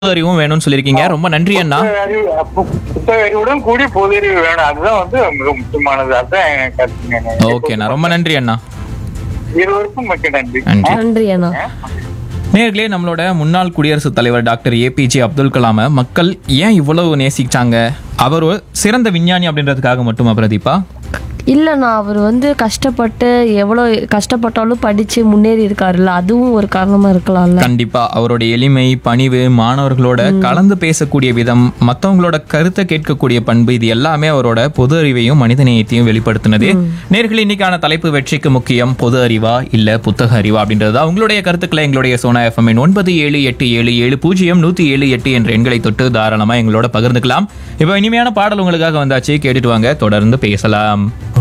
அறிவும் வேணும்னு சொல்லியிருக்கீங்க ரொம்ப நன்றி அண்ணா புத்தக அறிவு பு- புத்தக அறிவுடன் கூடிய பொது அறிவு வேணும் அதுதான் வந்து மிக முக்கியமானது அதுதான் என் கருத்துங்க ஓகேண்ணா ரொம்ப நன்றி அண்ணா இருவருக்கும் மிக்க நன்றி நன்றி நன்றி அண்ணா நேர்களே நம்மளோட முன்னாள் குடியரசுத் தலைவர் டாக்டர் ஏபிஜே அப்துல் கலாமை மக்கள் ஏன் இவ்வளவு நேசிச்சாங்க அவர் ஒரு சிறந்த விஞ்ஞானி அப்படின்றதுக்காக மட்டுமா பிரதீபா இல்லைண்ணா அவர் வந்து கஷ்டப்பட்டு எவ்வளோ கஷ்டப்பட்டாலும் படித்து முன்னேறி இருக்காருல்ல அதுவும் ஒரு காரணமாக இருக்கலாம்ல கண்டிப்பா அவரோட எளிமை பணிவு மாணவர்களோட கலந்து பேசக்கூடிய விதம் மத்தவங்களோட கருத்தை கேட்கக்கூடிய பண்பு இது எல்லாமே அவரோட பொது அறிவையும் மனிதநேயத்தையும் வெளிப்படுத்தினது நேர்கள் இன்னைக்கான தலைப்பு வெற்றிக்கு முக்கியம் பொது அறிவா இல்ல புத்தக அறிவா அப்படின்றது உங்களுடைய கருத்துக்களை எங்களுடைய சோனா எஃப்எம் ஒன்பது ஏழு எட்டு ஏழு ஏழு பூஜ்ஜியம் நூத்தி ஏழு எட்டு என்ற எண்களை தொட்டு தாராளமா எங்களோட பகிர்ந்துக்கலாம் இப்போ இனிமையான பாடல் உங்களுக்காக வந்தாச்சு கேட்டுட்டு வாங்க தொடர்ந்து பேசலாம்